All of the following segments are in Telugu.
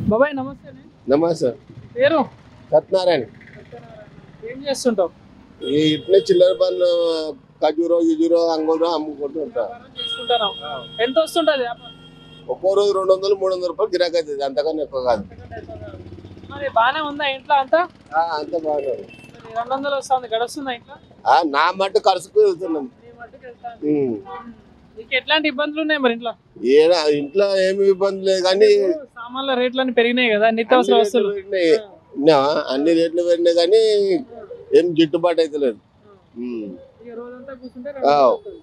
బాబాయ్ నమస్తే నమస్తే పేరు సత్యనారాయణ ఏం చేస్తుంటావు ఈ ఇట్లే చిల్లర పనులు ఖజూరో గిజూరో అంగూరో అమ్ముకుంటూ ఉంటా వ్యాపారం చేసుకుంటున్నావు ఎంత వస్తుంటది వ్యాపారం ఒక్కో రోజు రెండు వందలు మూడు వందల రూపాయలు గిరాకీ అవుతుంది అంతకన్నా ఎక్కువ కాదు మరి బాగానే ఉందా ఇంట్లో అంతా ఆ, అంత బాగున్నారు మరి రెండు వందలు వస్తుంది గడుస్తుందా ఇంట్లో ఆ, నా మట్టు ఖర్చుకు వెళ్తున్నాం నీ మట్టుకు వెళ్తాంది. ఉమ్. నీకు ఎట్లాంటి ఇబ్బందులు ఉన్నాయి మరి ఇంట్లో ఏడా ఇంట్లో ఏమి ఇబ్బంది లేదు కానీ సామాన్ల రేట్లన్నీ పెరిగినాయి కదా నిత్యావసర అన్ని వస్తువులు రేట్లు పెరిగినాయి. విన్నావా? అన్ని రేట్లు పెరిగినాయి కానీ ఏం గిట్టుబాటు అయితే లేదు ఉమ్. ఇక రోజంతా కూర్చుంటే ఆ. రెండు వందలు వస్తుంది.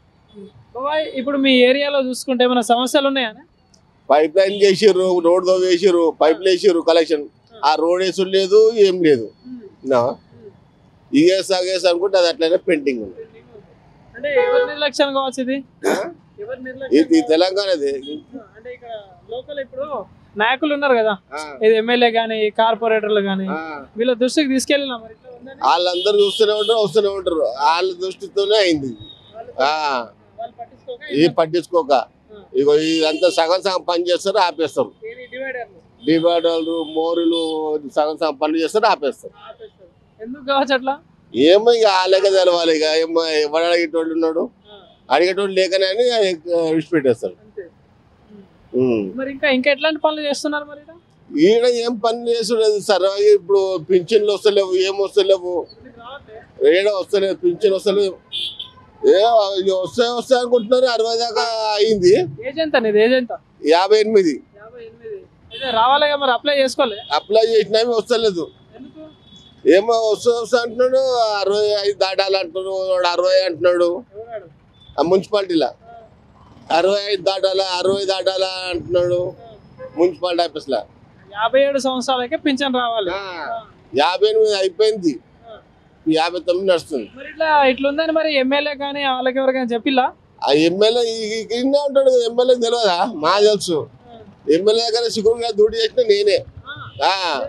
బాబాయ్ ఇప్పుడు మీ ఏరియాలో చూసుకుంటే ఏమైనా సమస్యలు ఉన్నాయా పైప్ లైన్ చేసిర్రు రోడ్ దో వేసిర్రు పైపులు వేసిర్రు కలెక్షన్ ఆ రోడ్ వేసుడు లేదు ఏం లేదు విన్నావా? ఇగేస్ అగేస్ అనుకుంటే అది అట్లనే పెండింగ్ ఉంది అంటే ఎవరి నిర్లక్ష్యం కావచ్చు ఇది ఎవరి నిర్లక్ష్యం ఇది తెలంగాణది అంటే ఇక్కడ లోకల్ ఇప్పుడు నాయకులు ఉన్నారు కదా ఆ, ఇది ఎమ్మెల్యే గానీ కార్పొరేటర్లు గానీ ఆ. వీళ్ళ దృష్టికి తీసుకెళ్ళినా మరి ఇట్లా ఉందని వాళ్ళందరూ చూస్తూనే ఉంటారు వస్తూనే ఉంటారు వాళ్ళ దృష్టితోనే అయింది ఆ, వాళ్ళు పట్టించుకోక ఇది పట్టించుకోక ఇగో ఇదంతా సగం సగం పని చేస్తారు ఆపేస్తారు ఇది డివైడర్లు డివైడర్లు మోరులు సగం సగం పనులు చేస్తారు ఆపేస్తారు ఆపేస్తారు. ఎందుకు కావచ్చు అట్లా ఏమో ఇక వాళ్ళకే తెలవాలి ఇక ఏమో ఎవడు అడిగేటోళ్ళు ఉన్నాడు అడిగేటోళ్ళు లేకనే అని విడిచిపెట్టేస్తారు అంతే ఉమ్. మరి ఇంకా ఇంకా ఎట్లాంటి పనులు చేస్తున్నారు మరి ఈడ? ఈడ ఏం పని చేసుడు సరదాగా ఇప్పుడు పింఛన్లు వస్తలేవు ఏం వస్తలేవు మీకు రావట్లే? ఏడ వస్తలేదు పింఛన్ వస్తలేదు ఏ ఇక వస్తాయి వస్తాయి అనుకుంటున్నారు అరవై దాకా అయింది ఏజ్ ఎంత నీది ఏజ్ ఎంత యాభై ఎనిమిది యాభై ఎనిమిది అయితే రావాలిగా మరి అప్లై చేసుకోలే అప్లై చేసినవి వస్తలేదు ఎందుకు ఏమో వస్తా వస్తా అంటున్నాడు అరవై ఐదు దాటాలి అంటున్నాడు వాడు అరవై అంటున్నాడు ఎవరాడు ఆ మున్సిపాలిటీలో అరవై ఐదు దాటాలా అరవై దాటాలా అంటున్నాడు మున్సిపాలిటీ ఆఫీస్లో యాభై ఏడు సంవత్సరాలకే పింఛన్ రావాలి యాభై ఎనిమిది అయిపోయింది యాభై తొమ్మిది నడుస్తుంది మరి ఇట్లా ఇట్లుందని మరి ఎమ్మెల్యే కానీ వాళ్ళకి ఎవరికైనా చెప్పిల్లా ఆ ఎమ్మెల్యే ఇక్కడనే ఉంటాడు ఎమ్మెల్యే తెలియదా మా తెలుసు ఎమ్మెల్యే దగ్గర సిగ్గుగా డ్యూటీ చేసిన నేనే ఆ,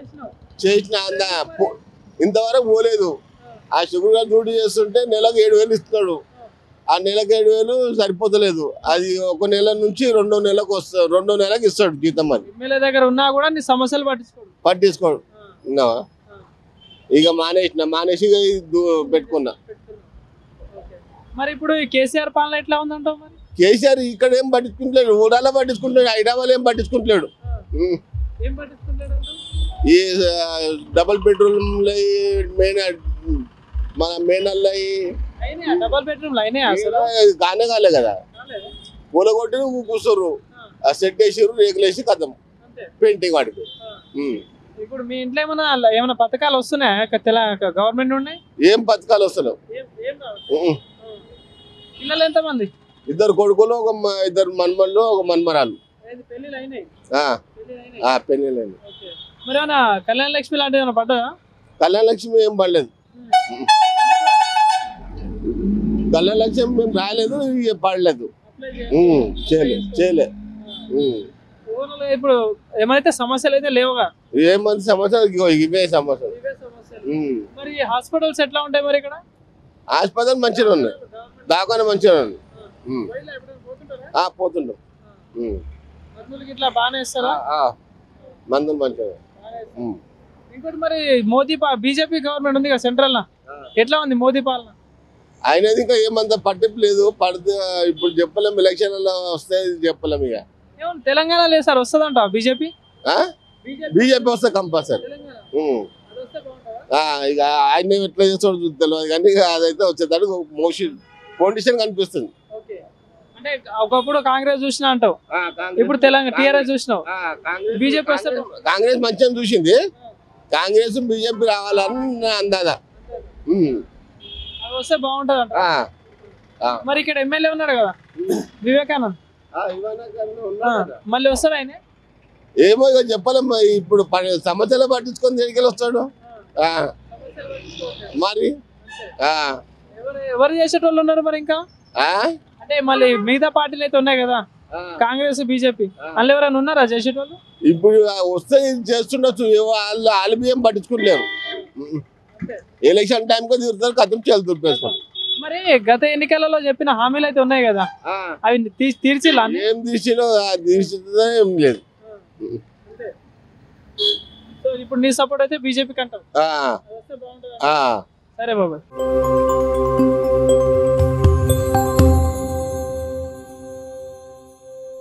చేసిన అంద పో- ఇంతవరకు పోలేదు ఆ షుగర్ డ్యూటీ చేస్తుంటే నెలకు ఏడు వేలు ఇస్తున్నాడు ఆ నెలకు ఏడు వేలు సరిపోతలేదు అది ఒక నెల నుంచి రెండో నెలకు వస్తా రెండో నెలకు ఇస్తాడు జీతం అని ఎమ్మెల్యే దగ్గర ఉన్నా కూడా నీ సమస్యలు పట్టించుకోడు పట్టించుకోడు విన్నావా ఇక మానేసిన మానేసి ఇక ఇది దు- పెట్టుకున్నా ఓకే. మరి ఇప్పుడు ఈ కేసీఆర్ పాలన ఎట్లా ఉందంటావు మరి కేసీఆర్ ఇక్కడ ఏం పట్టించుకుంటలేడు ఊరాలో పట్టించుకుంటాడు హైదరాబాద్ ఏం పట్టించుకుంటలేడు ఉం. ఏం పట్టించుకుంటాడు అంటావు? ఈ ఆ, డబుల్ బెడ్రూమ్లు మెయిన్ మన మెయిన్ అయినాయా డబల్ బెడ్రూమ్లు అయినాయా అసలు కానే కాలే కదా కాలేదా? పూలగొట్టి కూర్చోరు ఆ సెట్ వేసిర్రు రేకులు వేసి కథం అంతే పెయింటింగ్ వాటికి ఆ. ఉం. ఇప్పుడు మీ ఇంట్లో ఏమైనా అలా ఏమైనా పథకాలు వస్తున్నాయా క- తెల గవర్నమెంట్ ఉన్నాయి ఏం పథకాలు వస్తలేవు ఏం ఏం రావు. ఉం. ఆ. పిల్లలు ఎంతమంది ఇద్దరు కొడుకులు ఒక మ- ఇద్దరు మన్మళ్ళు ఒక మన్మరాలు ఏది పెళ్ళిళ్ళు అయినాయి ఆ, పెళ్ళిళ్ళు అయినాయి ఆ పెళ్ళిళ్ళు ఓకే మరి ఏమైనా కళ్యాణ లక్ష్మి లాంటిది ఏమైనా పడ్డదా కళ్యాణ లక్ష్మి ఏం పడలేదు కళ్యాణ లక్ష్మి మేము రాలేదు ఇక పడలేదు అప్లై ఉం. చేయలే చేయలే ఉం. ఊర్లో ఇప్పుడు ఏమైతే సమస్యలు అయితే లేవుగా ఏమంది సమస్యలు ఇగో ఇవే సమస్యలు ఇవే సమస్యలు ఉం. మరి హాస్పిటల్స్ ఎట్లా ఉంటాయి మరి ఇక్కడ హాస్పిటల్ మంచిగా ఉన్నాయి దాకానే మంచిగా ఉంది ఉం. పోయిలా ఎప్పుడైనా పోతుంటారా? ఆ, పోతుంటాం ఉం. మందులకి ఇట్లా బాగానే ఇస్తారా ఆ, ఆ. మందులు మంచిగా బాగానే ఇస్తారా? ఉం. ఇంకోటి మరి మోదీ బీజేపీ గవర్నమెంట్ ఉంది కదా సెంట్రల్ ఎట్లా ఉంది మోదీ పాలన ఆయనది ఇంకా ఏమంత పట్టింపు లేదు పడితే ఇప్పుడు చెప్పలేము ఎలక్షన్లలో వస్తే చెప్పలేము ఇక ఏమన్నా తెలంగాణలో సార్ వస్తుందంట బీజేపీ ఆ? బీజేపీ బీజేపీ వస్తే కంపల్సరీ తెలంగాణ ఉం. అది వస్తే బాగుంటుందా ఆ, ఇక ఆయన ఎట్లా చేస్తాడో తెలియదు కానీ ఇక అదైతే వచ్చేదానికి మోషన్ పొజిషన్ కనిపిస్తుంది ఓకే అంటే ఒకప్పుడు కాంగ్రెస్ చూసినా అంటావు ఇప్పుడు తెలంగాణ టీఆర్ఎస్ చూసినావు బీజేపీ వస్తే కాంగ్రెస్ మంచిగా చూసింది కాంగ్రెస్ బీజేపీ రావాలని అందాదా ఉం. అది వస్తే బాగుంటది అంట ఆ. ఆ. మరి ఇక్కడ ఎమ్మెల్యే ఉన్నారు కదా వివేకానంద్ ఆ, ఇవాళ కన్నా ఆ, ఉన్నాడు కదా. మళ్ళీ వస్తాడు ఆయన ఏమో ఇక చెప్పలేం మరి ఇప్పుడు ప- సమస్యలు పట్టించుకొని దేనికి వస్తాడు ఆ, మరి ఆ, ఎవరు ఎవరు చేసేటోళ్ళు ఉన్నారు మరి ఇంకా ఆ, అంటే మళ్ళీ మిగతా పార్టీలు అయితే ఉన్నాయి కదా ఆ. కాంగ్రెస్ బీజేపీ అందులో ఎవరైనా ఉన్నారా చేసేటోళ్ళు ఇప్పుడు ఆ వస్తే ఇది చేస్తుండొచ్చు ఏవో వాళ్ళు వాళ్ళు బియ్యం పట్టించుకోలేరు ఉం. ఎలక్షన్ టైంకి తిరుగుతారు కథం చేలు దుర్పేస్తారు మరి గత ఎన్నికలలో చెప్పిన హామీలు అయితే ఉన్నాయి కదా అవి తీ- తీర్చిల్లా అన్ని? ఏం తీసినా తీర్చితే ఏం లేదు ఇప్పుడు నీ సపోర్ట్ అయితే బీజేపీకి అంటావు ఆ, అది వస్తే బాగుంటుంది ఆ. సరే బాబాయ్